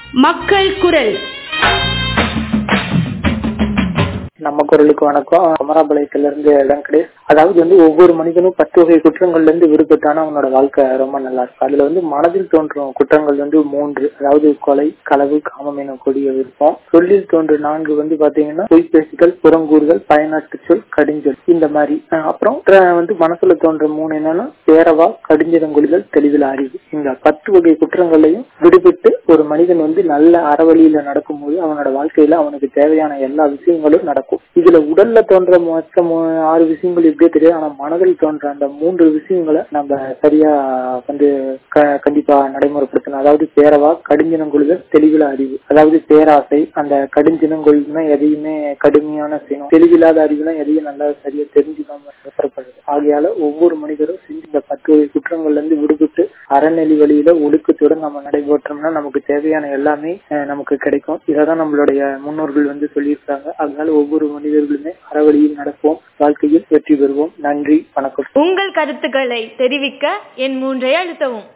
மக்கள் குரல் நம்ம குரலுக்கு வணக்கம் அமராபாளையத்துல இருந்து வெங்கடேஷ் அதாவது வந்து ஒவ்வொரு மனிதனும் பத்து வகை குற்றங்கள்ல இருந்து விடுபட்டானா அவனோட வாழ்க்கை ரொம்ப நல்லா இருக்கும் அதுல வந்து மனதில் தோன்றும் குற்றங்கள் வந்து மூன்று அதாவது கொலை களவு காமம் என கூடிய விருப்பம் சொல்லில் தோன்றும் நான்கு வந்து பாத்தீங்கன்னா பொய் பேசுதல் புறங்கூறுதல் பயனாட்டு சொல் கடிஞ்சொல் இந்த மாதிரி அஹ் அப்புறம் அஹ் வந்து மனசுல தோன்ற மூணு என்னன்னா பேரவா கடிஞ்சிடங்கொழிதல் தெளிவில் அறிவு இந்த பத்து வகை குற்றங்களையும் விடுபட்டு ஒரு மனிதன் வந்து நல்ல அறவழியில நடக்கும்போது அவனோட வாழ்க்கையில அவனுக்கு தேவையான எல்லா விஷயங்களும் நடக்கும் இதுல உடல்ல தோன்ற மொத்த மூ- ஆறு விஷயங்கள் எப்படியோ தெரியாது ஆனா மனதில் தோன்ற அந்த மூன்று விஷயங்களை நம்ம சரியா வந்து க- கண்டிப்பா நடைமுறைப்படுத்தணும் அதாவது பேரவா கடுஞ்சினங்கொழுதல் தெளிவில அறிவு அதாவது பேராசை அந்த கடுஞ்சினங்கொழுதுனா எதையுமே கடுமையான செய்யணும் தெளிவில்லாத அறிவுனா எதையும் நல்லா சரியா தெரிஞ்சுக்காம புறப்படுது ஆகையால ஒவ்வொரு மனிதரும் செஞ்சு இந்த பத்து வகை குற்றங்கள்ல இருந்து விடுபட்டு அறநெறி வழியில ஒழுக்கத்துடன் நம்ம நடைபெற்றோம்னா நமக்கு தேவையான எல்லாமே அஹ், நமக்கு கிடைக்கும் இதான் நம்மளுடைய முன்னோர்கள் வந்து சொல்லியிருக்காங்க அதனால ஒவ்வொரு மனிதர்களுமே அறவழியில் நடப்போம் வாழ்க்கையில் வெற்றி பெறுவோம் நன்றி வணக்கம் உங்கள் கருத்துக்களை தெரிவிக்க என் மூன்றை அழுத்தவும்